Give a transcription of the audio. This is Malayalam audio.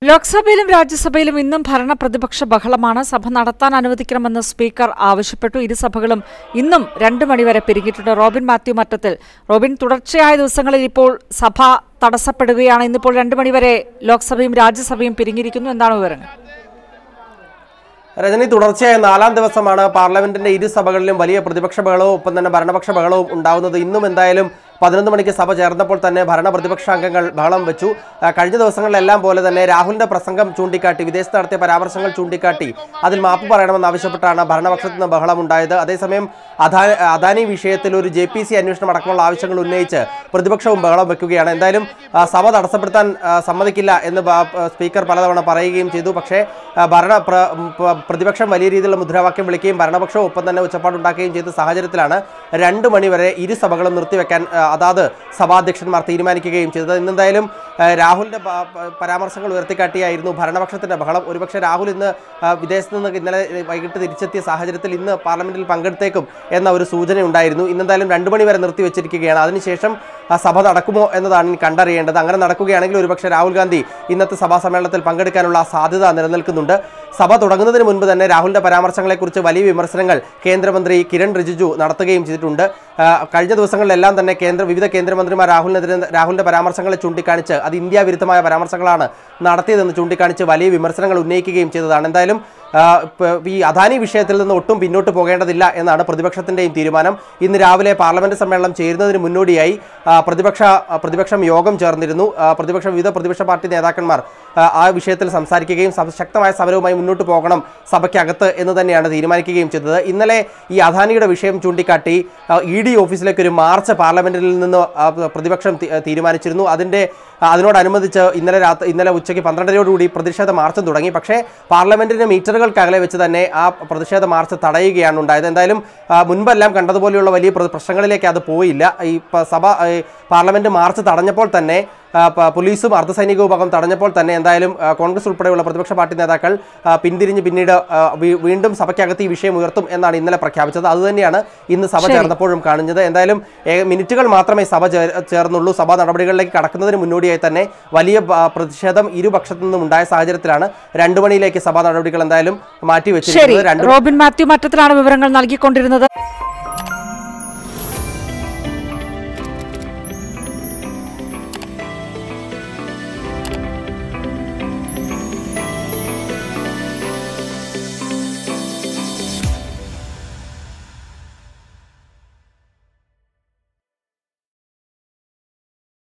ലോക്സഭയിലും രാജ്യസഭയിലും ഇന്നും ഭരണ പ്രതിപക്ഷ ബഹളമാണ് സഭ നടത്താൻ അനുവദിക്കണമെന്ന് സ്പീക്കർ ആവശ്യപ്പെട്ടു ഇരു സഭകളും ഇന്നും രണ്ടു മണിവരെ പിരിഞ്ഞിട്ടുണ്ട് റോബിൻ മാത്യു മറ്റത്തിൽ റോബിൻ തുടർച്ചയായ ദിവസങ്ങളിൽ ഇപ്പോൾ സഭ തടസ്സപ്പെടുകയാണ് ഇന്നിപ്പോൾ രണ്ടു മണിവരെ ലോക്സഭയും രാജ്യസഭയും പിരിഞ്ഞിരിക്കുന്നു എന്താണ് വിവരങ്ങൾ രജനി തുടർച്ചയായ നാലാം ദിവസമാണ് പാർലമെന്റിന്റെ ഇരു സഭകളിലും വലിയ പ്രതിപക്ഷ ബഹളവും ഒപ്പം തന്നെ ഭരണപക്ഷ ബഹളവും ഉണ്ടാവുന്നത് ഇന്നും എന്തായാലും പതിനൊന്ന് മണിക്ക് സഭ ചേർന്നപ്പോൾ തന്നെ ഭരണ പ്രതിപക്ഷ അംഗങ്ങൾ ബഹളം വെച്ചു ആ, കഴിഞ്ഞ ദിവസങ്ങളിലെല്ലാം പോലെ തന്നെ രാഹുലിന്റെ പ്രസംഗം ചൂണ്ടിക്കാട്ടി വിദേശത്ത് നടത്തിയ പരാമർശങ്ങൾ ചൂണ്ടിക്കാട്ടി അതിൽ മാപ്പ് പറയണമെന്ന് ആവശ്യപ്പെട്ടാണ് ഭരണപക്ഷത്ത് നിന്ന് ബഹളം ഉണ്ടായത് അതേസമയം അദാ അദാനി വിഷയത്തിൽ ഒരു ജെ പി സി അന്വേഷണം അടക്കമുള്ള ആവശ്യങ്ങൾ ഉന്നയിച്ച് പ്രതിപക്ഷവും ബഹളം വെക്കുകയാണ് എന്തായാലും ആ, സഭ തടസ്സപ്പെടുത്താൻ ആ, സമ്മതിക്കില്ല എന്ന് ബ- ആ, സ്പീക്കർ പലതവണ പറയുകയും ചെയ്തു പക്ഷേ ആ, ഭരണ പ്ര- പ്ര- പ്രതിപക്ഷം വലിയ രീതിയിലുള്ള മുദ്രാവാക്യം വിളിക്കുകയും ഭരണപക്ഷവും ഒപ്പം തന്നെ ഉച്ചപ്പാടുണ്ടാക്കുകയും ചെയ്ത സാഹചര്യത്തിലാണ് രണ്ട് മണിവരെ ഇരു സഭകളും നിർത്തിവെക്കാൻ ആ, അതാത് സഭാധ്യക്ഷന്മാർ തീരുമാനിക്കുകയും ചെയ്തത് ഇന്നെന്തായാലും ആ, രാഹുലിന്റെ പ- പ- പരാമർശങ്ങൾ ഉയർത്തിക്കാട്ടിയായിരുന്നു ഭരണപക്ഷത്തിന്റെ ബഹളം ഒരുപക്ഷെ രാഹുൽ ഇന്ന് ആ, വിദേശത്ത് നിന്ന് ഇന്നലെ വൈകിട്ട് തിരിച്ചെത്തിയ സാഹചര്യത്തിൽ ഇന്ന് പാർലമെന്റിൽ പങ്കെടുത്തേക്കും എന്ന ഒരു സൂചന ഉണ്ടായിരുന്നു ഇന്നെന്തായാലും രണ്ടു മണി വരെ നിർത്തിവെച്ചിരിക്കുകയാണ് അതിനുശേഷം ആ സഭ നടക്കുമോ എന്നതാണ് ഇനി കണ്ടറിയേണ്ടത് അങ്ങനെ നടക്കുകയാണെങ്കിൽ ഒരുപക്ഷെ രാഹുൽ ഗാന്ധി ഇന്നത്തെ സഭാ സമ്മേളനത്തിൽ പങ്കെടുക്കാനുള്ള സാധ്യത നിലനിൽക്കുന്നുണ്ട് സഭ തുടങ്ങുന്നതിന് മുൻപ് തന്നെ രാഹുലിന്റെ പരാമർശങ്ങളെക്കുറിച്ച് വലിയ വിമർശനങ്ങൾ കേന്ദ്രമന്ത്രി കിരൺ റിജിജു നടത്തുകയും ചെയ്തിട്ടുണ്ട് ആ, കഴിഞ്ഞ ദിവസങ്ങളിലെല്ലാം തന്നെ കേന്ദ്ര വിവിധ കേന്ദ്രമന്ത്രിമാർ രാഹുലിനെതിരെ രാഹുലിന്റെ പരാമർശങ്ങളെ ചൂണ്ടിക്കാണിച്ച് അത് ഇന്ത്യ വിരുദ്ധമായ പരാമർശങ്ങളാണ് നടത്തിയതെന്ന് ചൂണ്ടിക്കാണിച്ച് വലിയ വിമർശനങ്ങൾ ഉന്നയിക്കുകയും ചെയ്തതാണ് എന്തായാലും ആ, പ- ഈ അദാനി വിഷയത്തിൽ നിന്ന് ഒട്ടും പിന്നോട്ട് പോകേണ്ടതില്ല എന്നാണ് പ്രതിപക്ഷത്തിന്റെയും തീരുമാനം ഇന്ന് രാവിലെ പാർലമെന്റ് സമ്മേളനം ചേരുന്നതിന് മുന്നോടിയായി ആ, പ്രതിപക്ഷ ആ, പ്രതിപക്ഷം യോഗം ചേർന്നിരുന്നു ആ, പ്രതിപക്ഷ വിവിധ പ്രതിപക്ഷ പാർട്ടി നേതാക്കന്മാർ ആ, ആ വിഷയത്തിൽ സംസാരിക്കുകയും സഭ- ശക്തമായ സമരവുമായി മുന്നോട്ട് പോകണം സഭയ്ക്കകത്ത് എന്ന് തന്നെയാണ് തീരുമാനിക്കുകയും ചെയ്തത് ഇന്നലെ ഈ അദാനിയുടെ വിഷയം ചൂണ്ടിക്കാട്ടി ഇ ഡി ഓഫീസിലേക്ക് ഒരു മാർച്ച് പാർലമെന്റിൽ നിന്ന് ആ, പ്രതിപക്ഷം തി- തീരുമാനിച്ചിരുന്നു അതിന്റെ ആ, അതിനോടനുബന്ധിച്ച് ഇന്നലെ രാത്രി ഇന്നലെ ഉച്ചയ്ക്ക് പന്ത്രണ്ടരയോടുകൂടി പ്രതിഷേധ മാർച്ചും തുടങ്ങി പക്ഷേ പാർലമെന്റിന്റെ മീറ്ററുകൾക്ക് അകലെ വെച്ച് തന്നെ ആ പ്രതിഷേധ മാർച്ച് തടയുകയാണ് ഉണ്ടായത് എന്തായാലും ആ, മുൻപെല്ലാം കണ്ടതുപോലെയുള്ള വലിയ പ്ര- പ്രശ്നങ്ങളിലേക്ക് അത് പോയില്ല ഈ പ- സഭ ഈ പാർലമെന്റ് മാർച്ച് തടഞ്ഞപ്പോൾ തന്നെ ആ, പ- പോലീസും അർദ്ധസൈനിക വിഭാഗം തടഞ്ഞപ്പോൾ തന്നെ എന്തായാലും ആ, കോൺഗ്രസ് ഉൾപ്പെടെയുള്ള പ്രതിപക്ഷ പാർട്ടി നേതാക്കൾ ആ, പിന്തിരിഞ്ഞ് പിന്നീട് ആ, വീ- വീണ്ടും സഭയ്ക്കകത്ത് ഈ വിഷയം ഉയർത്തും എന്നാണ് ഇന്നലെ പ്രഖ്യാപിച്ചത് അതുതന്നെയാണ് ഇന്ന് സഭ ശരി. ചേർന്നപ്പോഴും കാണുന്നത് എന്തായാലും ഏ, മിനിറ്റുകൾ മാത്രമേ സഭ ചേർ- ചേർന്നുള്ളൂ സഭാ നടപടികളിലേക്ക് കടക്കുന്നതിന് മുന്നോടിയായി തന്നെ വലിയ പ- പ്രതിഷേധം ഇരുപക്ഷത്തു നിന്നും ഉണ്ടായ സാഹചര്യത്തിലാണ് രണ്ടു മണിയിലേക്ക് സഭാ നടപടികൾ എന്തായാലും ശരി മാറ്റിവെച്ചിരിക്കുന്നത് രണ്ട് റോബിൻ മാത്യു മറ്റത്തിലാണ് വിവരങ്ങൾ നൽകിക്കൊണ്ടിരുന്നത്